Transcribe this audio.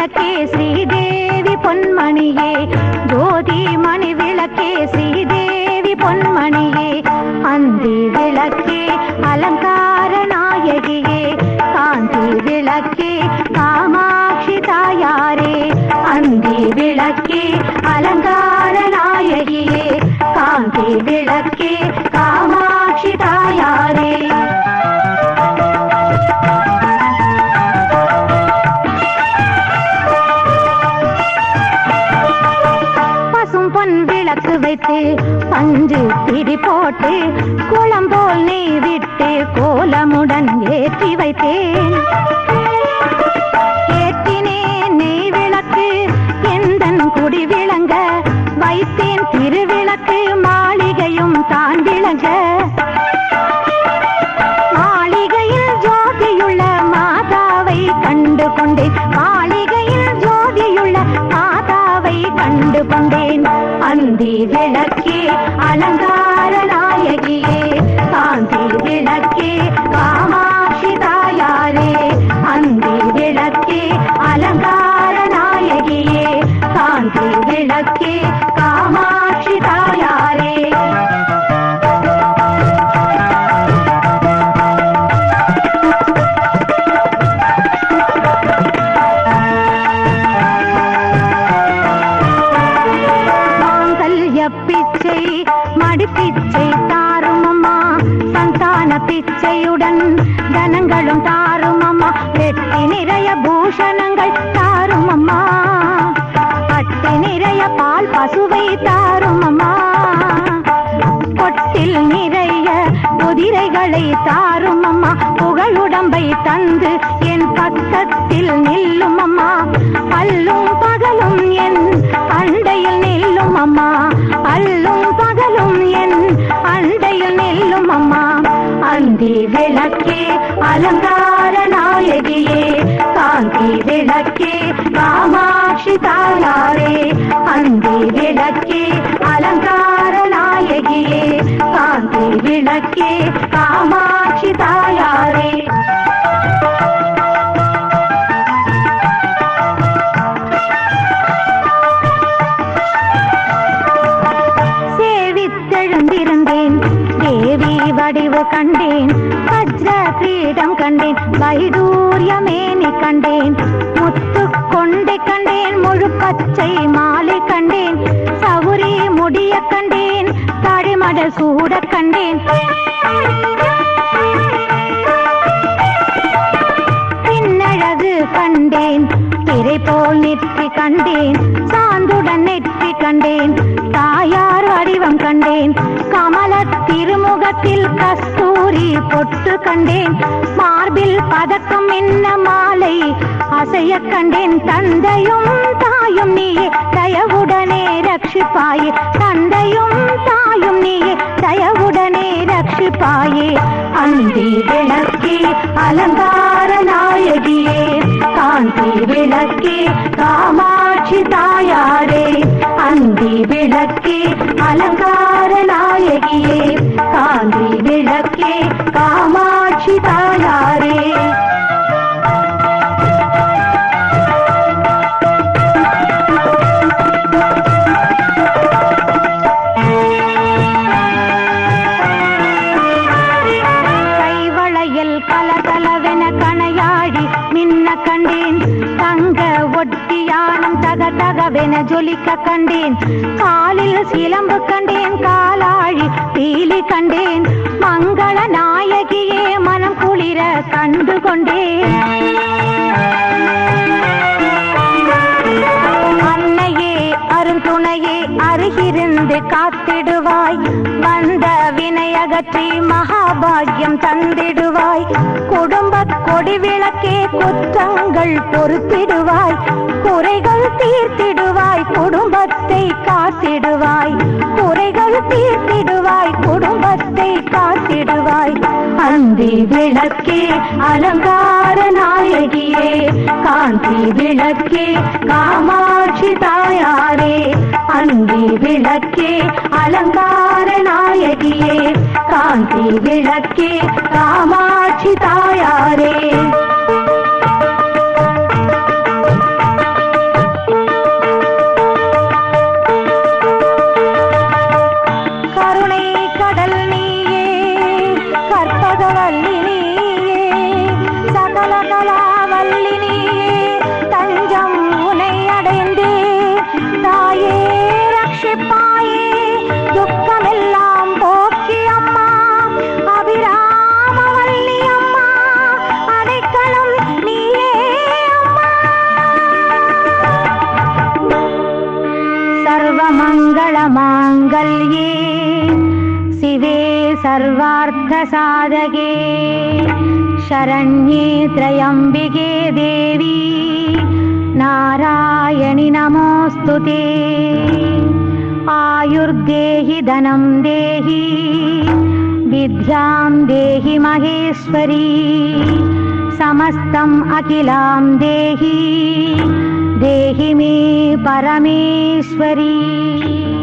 விளக்கே ஸ்ரீதேவி பொன்மணியே ஜோதி மணி விளக்கே ஸ்ரீதேவி பொன்மணியே அந்தி விளக்கே அலங்கார நாயகியே காந்தி விளக்கே காமாட்சி தாயாரே அந்தி விளக்கே அலங்கார நாயகியே காந்தி விளக்கே காமாட்சி தாயாரே பசும் பொன் விளக்கு வைத்து பஞ்சு திரி போட்டு குளம் போல் நெய் விட்டு கோலமுடன் ஏற்றி வைத்தேன் ஏற்றினேன் நெய் விளக்கு எந்தன் குடி விளங்க வைத்தேன் திருவிளக்கு மாளிகையும் தான் விளங்க மாளிகையில் ஜோதியுள்ள மாதாவை கண்டு கொண்டேன் மாளிகையில் ஜோதியுள்ள மாதாவை கண்டு கொண்டேன் அந்தி விளக்கே அலங்கார நாயகியே காந்தி விளக்கே காமாட்சி தாயாரே அந்தி விளக்கே அலங்கார நாயகியே காந்தி விளக்கே காமாட்சி தாயாரே மாங்கல்ய பிச்சை மடிப்பிச்சை தாரும் அம்மா சந்தான பிச்சையுடன் தனங்களும் தாரும் அம்மா வெட்டி நிறைய பூஷணங்கள் தாரும் அம்மா பட்டி நிறைய பால் பசுவை தாரும் அம்மா பொட்டில் நிறைய குதிரைகளை தாரும் அம்மா புகழுடம்பை தந்து என் பக்கத்தில் நில்லும் அம்மா அல்லும் பகலும் என் அண்டையில் நில்லும் அம்மா அல்லும் பகலும் என் அண்டையில் நில்லும் அம்மா அந்தி விளக்கே அலங்கார நாயகியே காந்தி விளக்கே காமாட்சி தாயாரே அந்தி விளக்கே அலங்கார நாயகியே காந்தி விளக்கே காமாட்சி தாயாரே சேவித்தெழுந்திருந்தேன் தேவி வடிவு கண்டேன் வஜ்ர கிரீடம் கண்டேன் வைடூரியமேனி கண்டேன் முத்து கொண்டை கண்டேன் முழு பச்சை மாலை கண்டேன் சவுரி முடிய கண்டேன் தடிமடல் சூட கண்டேன் பின்னழகு கண்டேன் திரை போல் நெற்றி கண்டேன் சாந்துடன் நெற்றி கண்டேன் தாயார் வடிவம் கண்டேன் கமல திருமுகத்தில் கஸ்தூரி பொட்டு கண்டேன் மார்பில் பதக்கம் என்ன மாலை அசைய கண்டேன் தந்தையும் தாயும் நீயே தயவுடனே ரட்சிப்பாயே தந்தையும் தாயும் நீயே தயவுடனே ரட்சிப்பாயே அந்தி விளக்கே அலங்கார நாயகியே காந்தி விளக்கே காமாட்சி தாயாரே அந்தி விளக்கே அலங்கார நாயகியே காந்தி விளக்கே காமாட்சி தாயாரே கைவளையல் கலகலவென கணையாழி மின்ன கண்டேன் தங்க ஒட்டியானம் தக தகவென ஜொலிக்க கண்டேன் காலில் சிலம்பு கண்டேன் காலாழி பீலி கண்டேன் மங்கள நாயகியே மனம் குளிர கண்டு கொண்டேன் அன்னையே அருந்துணையே அருகிருந்து காத்திடுவாய் வந்த வினையகற்றி மகாபாகியம் தந்திடுவாய் குடும்ப கொடி விளக்கே குற்றங்கள் பொறுத்திடுவாய் குறைகள் தீர்த்திடுவாய் குடும்பத்தை காத்திடுவாய் குறைகள் தீர்த்திடுவாய் குடும்பத்தை காத்திடுவாய் அந்தி விளக்கே அலங்கார நாயகியே காந்தி விளக்கே காமாட்சி தாயாரே அந்தி விளக்கே அலங்கார நாயகியே காந்தி விளக்கே காமாட்சி தாயாரே सर्वार्थसाधके शरण्ये त्र्यम्बिके देवी नारायणि नमोऽस्तु ते आयुर्देहि धनं देहि विद्यां देहि महेश्वरी समस्तम् अखिलां देहि देहि मे परमेश्वरी